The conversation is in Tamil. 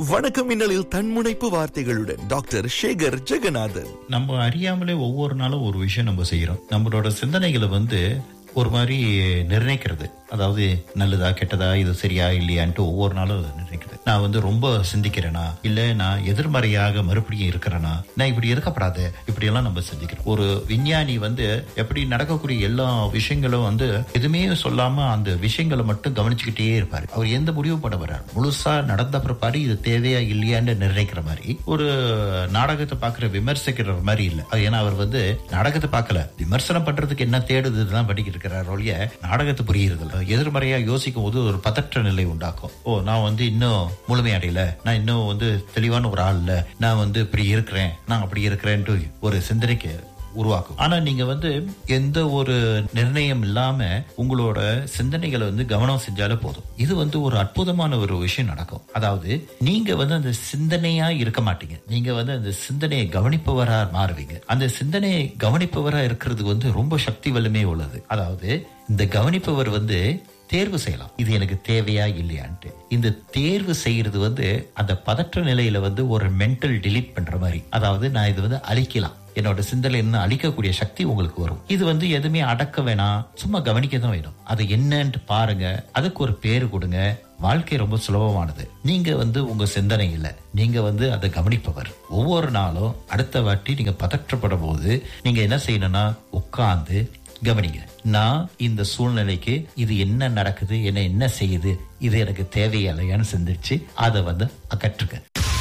வணக்கம் மின்னலில் தன்முனைப்பு வார்த்தைகளுடன் டாக்டர் சேகர் ஜெகநாதன் நம்ம அறியாமலே ஒவ்வொரு நாளும் ஒரு விஷயம் நம்ம செய்யறோம் நம்மளோட சிந்தனைகளை வந்து ஒரு மாதிரி நிர்ணயிக்கிறது அதாவது நல்லதா கெட்டதா இது சரியா இல்லையான்ட்டு ஒவ்வொரு நாளும் அதை நிர்ணயிக்கிறது நான் வந்து ரொம்ப சிந்திக்கிறேனா இல்ல நான் எதிர்மறையாக மறுபடியும் இருக்கிறேனா நான் இப்படி இருக்கப்படாது இப்படி எல்லாம் நம்ம சிந்திக்கிறோம் ஒரு விஞ்ஞானி வந்து எப்படி நடக்கக்கூடிய எல்லா விஷயங்களும் வந்து எதுவுமே சொல்லாம அந்த விஷயங்களை மட்டும் கவனிச்சுக்கிட்டே இருப்பாரு அவர் எந்த முடிவும் பண்ண வர்றாரு முழுசா நடந்த பிற்பாடு இது தேவையா இல்லையான்னு நிர்ணயிக்கிற மாதிரி ஒரு நாடகத்தை பாக்குற விமர்சிக்கிற மாதிரி இல்ல அது ஏன்னா அவர் வந்து நாடகத்தை பார்க்கல விமர்சனம் பண்றதுக்கு என்ன தேடுதுதான் படிக்க இருக்கிறார் ஒழிய நாடகத்தை புரியுறது இல்ல எதிர்மறையா யோசிக்கும் போது ஒரு பதற்ற நிலை உண்டாக்கும் ஓ நான் வந்து இன்னும் முழுமையடையல நான் இன்னும் வந்து தெளிவான ஒரு ஆள் இல்ல நான் வந்து இப்படி இருக்கிறேன் நான் அப்படி இருக்கிறேன்ட்டு ஒரு சிந்தனைக்கு உருவாக்கும் ஆனா நீங்க வந்து எந்த ஒரு நிர்ணயம் இல்லாம உங்களோட சிந்தனைகளை வந்து கவனம் செஞ்சாலே போதும் இது வந்து ஒரு அற்புதமான ஒரு விஷயம் நடக்கும் அதாவது நீங்க வந்து அந்த சிந்தனையா இருக்க மாட்டீங்க நீங்க வந்து அந்த சிந்தனையை கவனிப்பவரா மாறுவீங்க அந்த சிந்தனையை கவனிப்பவரா இருக்கிறது வந்து ரொம்ப சக்தி வலிமை உள்ளது அதாவது இந்த கவனிப்பவர் வந்து தேர்வு செய்யலாம் இது எனக்கு தேவையா இல்லையான்ட்டு இந்த தேர்வு செய்யறது வந்து அந்த பதற்ற நிலையில வந்து ஒரு மென்டல் டிலீட் பண்ற மாதிரி அதாவது நான் இது வந்து அழிக்கலாம் என்னோட சிந்தனை என்ன அழிக்கக்கூடிய சக்தி உங்களுக்கு வரும் இது வந்து எதுவுமே அடக்க வேணாம் சும்மா கவனிக்க தான் வேணும் அது என்னன்ட்டு பாருங்க அதுக்கு ஒரு பேரு கொடுங்க வாழ்க்கை ரொம்ப சுலபமானது நீங்க வந்து உங்க சிந்தனை இல்லை நீங்க வந்து அதை கவனிப்பவர் ஒவ்வொரு நாளும் அடுத்த வாட்டி நீங்க பதற்றப்படும் போது நீங்க என்ன செய்யணும்னா உட்கார்ந்து கவனிங்க நான் இந்த சூழ்நிலைக்கு இது என்ன நடக்குது என்ன என்ன செய்யுது இது எனக்கு தேவையில்லையான்னு சிந்திச்சு அதை வந்து அகற்றுங்க